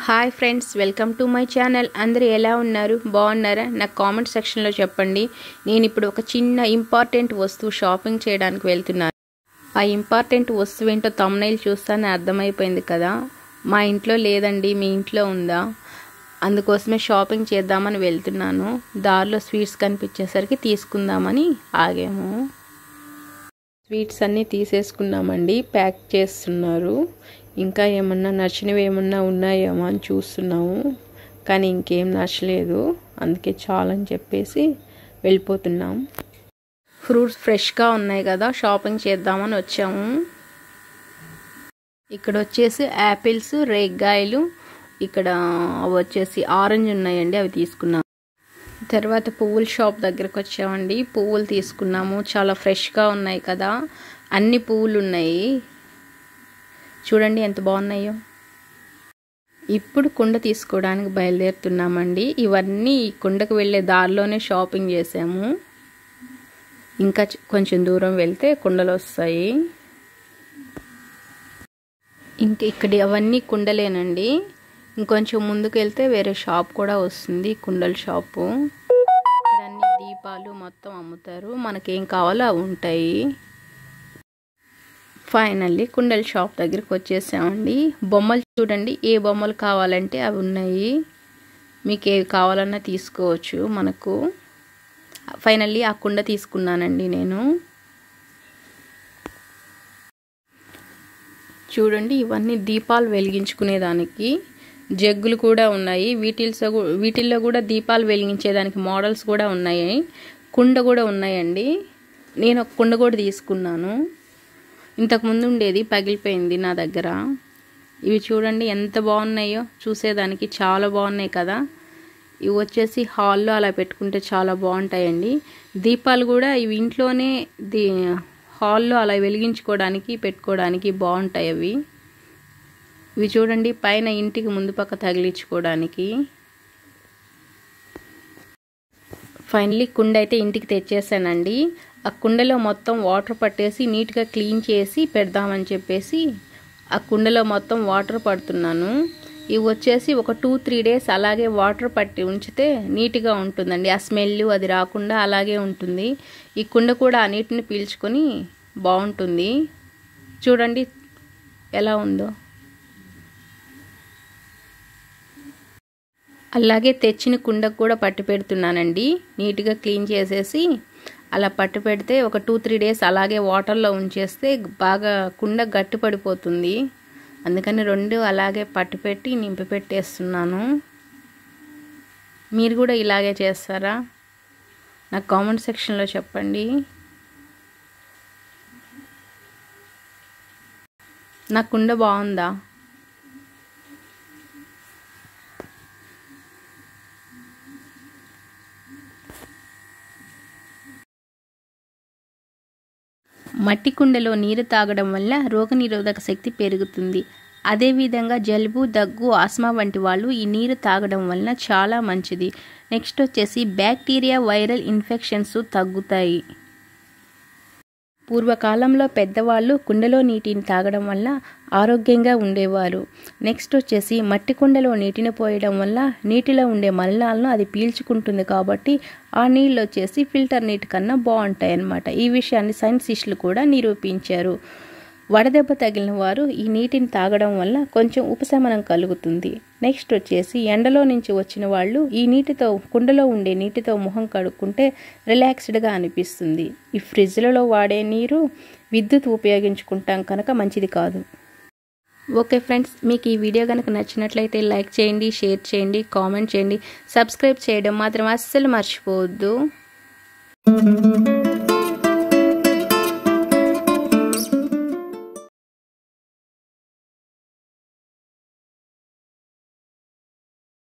hi friends welcome to my channel అందరూ ఎలా ఉన్నారు బాగున్నారా నాకు కామెంట్ సెక్షన్లో చెప్పండి నేను ఇప్పుడు ఒక చిన్న ఇంపార్టెంట్ వస్తువు షాపింగ్ చేయడానికి వెళ్తున్నాను ఆ ఇంపార్టెంట్ వస్తువు ఏంటో తమ్నైల్ చూస్తానే అర్థమైపోయింది కదా మా ఇంట్లో లేదండి మీ ఇంట్లో ఉందా అందుకోసమే షాపింగ్ చేద్దామని వెళ్తున్నాను దారిలో స్వీట్స్ కనిపించేసరికి తీసుకుందామని ఆగాము స్వీట్స్ అన్నీ తీసేసుకున్నామండి ప్యాక్ చేస్తున్నారు ఇంకా ఏమన్నా నచ్చినవి ఏమన్నా ఉన్నాయేమో అని చూస్తున్నాము కానీ ఇంకేం నచ్చలేదు అందుకే చాలని చెప్పేసి వెళ్ళిపోతున్నాం ఫ్రూట్స్ ఫ్రెష్గా ఉన్నాయి కదా షాపింగ్ చేద్దామని వచ్చాము ఇక్కడ వచ్చేసి యాపిల్స్ రేగ్గాయలు ఇక్కడ అవి వచ్చేసి ఆరెంజ్ ఉన్నాయండి అవి తీసుకున్నాం తర్వాత పువ్వుల షాప్ దగ్గరకు వచ్చామండి పువ్వులు తీసుకున్నాము చాలా ఫ్రెష్గా ఉన్నాయి కదా అన్ని పువ్వులు ఉన్నాయి చూడండి ఎంత బాగున్నాయో ఇప్పుడు కుండ తీసుకోవడానికి బయలుదేరుతున్నామండి ఇవన్నీ ఈ కుండకు వెళ్ళే దారిలోనే షాపింగ్ చేసాము ఇంకా కొంచెం దూరం వెళ్తే కుండలు వస్తాయి ఇంక ఇక్కడ అవన్నీ కుండలేనండి ఇంకొంచెం ముందుకు వెళ్తే వేరే షాప్ కూడా వస్తుంది కుండల షాపు ఇక్కడ అన్ని దీపాలు మొత్తం అమ్ముతారు మనకేం కావాలో అవి ఉంటాయి ఫైనల్లీ కుండల షాప్ దగ్గరికి వచ్చేసామండి బొమ్మలు చూడండి ఏ బొమ్మలు కావాలంటే అవి ఉన్నాయి మీకు ఏవి కావాలన్నా తీసుకోవచ్చు మనకు ఫైనల్లీ ఆ కుండ తీసుకున్నానండి నేను చూడండి ఇవన్నీ దీపాలు వెలిగించుకునేదానికి జగ్గులు కూడా ఉన్నాయి వీటిల్లో వీటిల్లో కూడా దీపాలు వెలిగించేదానికి మోడల్స్ కూడా ఉన్నాయి కుండ కూడా ఉన్నాయండి నేను ఒక కుండ కూడా తీసుకున్నాను ఇంతకుముందు ఉండేది పగిలిపోయింది నా దగ్గర ఇవి చూడండి ఎంత బాగున్నాయో చూసేదానికి చాలా బాగున్నాయి కదా ఇవి వచ్చేసి హాల్లో అలా పెట్టుకుంటే చాలా బాగుంటాయండి దీపాలు కూడా ఇవి ఇంట్లోనే దీ హాల్లో అలా వెలిగించుకోవడానికి పెట్టుకోవడానికి బాగుంటాయి అవి ఇవి చూడండి పైన ఇంటికి ముందు పక్క తగిలించుకోవడానికి ఫైనలీ కుండ అయితే ఇంటికి తెచ్చేసానండి ఆ కుండలో మొత్తం వాటర్ పట్టేసి నీట్గా క్లీన్ చేసి పెడదామని చెప్పేసి ఆ కుండలో మొత్తం వాటర్ పడుతున్నాను ఇవి వచ్చేసి ఒక టూ త్రీ డేస్ అలాగే వాటర్ పట్టి ఉంచితే నీట్గా ఉంటుందండి ఆ స్మెల్ అది రాకుండా అలాగే ఉంటుంది ఈ కుండ కూడా ఆ నీటిని పీల్చుకొని బాగుంటుంది చూడండి ఎలా ఉందో అలాగే తెచ్చిన కుండకు కూడా పట్టి పెడుతున్నానండి నీట్గా క్లీన్ చేసేసి అలా పట్టు పెడితే ఒక టూ త్రీ డేస్ అలాగే వాటర్లో ఉంచేస్తే బాగా కుండ గట్టి పడిపోతుంది అందుకని రెండు అలాగే పట్టు పెట్టి నింపి పెట్టేస్తున్నాను మీరు కూడా ఇలాగే చేస్తారా నాకు కామెంట్ సెక్షన్లో చెప్పండి నా కుండ బాగుందా మట్టి కుండలో నీరు తాగడం వల్ల రోగనిరోధక శక్తి పెరుగుతుంది అదేవిధంగా జలుబు దగ్గు ఆస్మా వంటి వాళ్ళు ఈ నీరు తాగడం వలన చాలా మంచిది నెక్స్ట్ వచ్చేసి బ్యాక్టీరియా వైరల్ ఇన్ఫెక్షన్స్ తగ్గుతాయి పూర్వకాలంలో పెద్దవాళ్ళు కుండలో నీటిని తాగడం వల్ల ఆరోగ్యంగా ఉండేవారు నెక్స్ట్ వచ్చేసి మట్టి కుండలో నీటిని పోయడం వల్ల నీటిలో ఉండే మలినాలను అది పీల్చుకుంటుంది కాబట్టి ఆ నీళ్ళు వచ్చేసి ఫిల్టర్ నీటి కన్నా బాగుంటాయి అన్నమాట ఈ విషయాన్ని సైంటిస్టులు కూడా నిరూపించారు వడదెబ్బ తగిలిన వారు ఈ నీటిని తాగడం వల్ల కొంచెం ఉపశమనం కలుగుతుంది నెక్స్ట్ వచ్చేసి ఎండలో నుంచి వచ్చిన వాళ్ళు ఈ నీటితో కుండలో ఉండే నీటితో ముఖం కడుక్కుంటే రిలాక్స్డ్గా అనిపిస్తుంది ఈ ఫ్రిడ్జ్లలో వాడే నీరు విద్యుత్ ఉపయోగించుకుంటాం కనుక మంచిది కాదు ఓకే ఫ్రెండ్స్ మీకు ఈ వీడియో కనుక నచ్చినట్లయితే లైక్ చేయండి షేర్ చేయండి కామెంట్ చేయండి సబ్స్క్రైబ్ చేయడం మాత్రం అస్సలు మర్చిపోవద్దు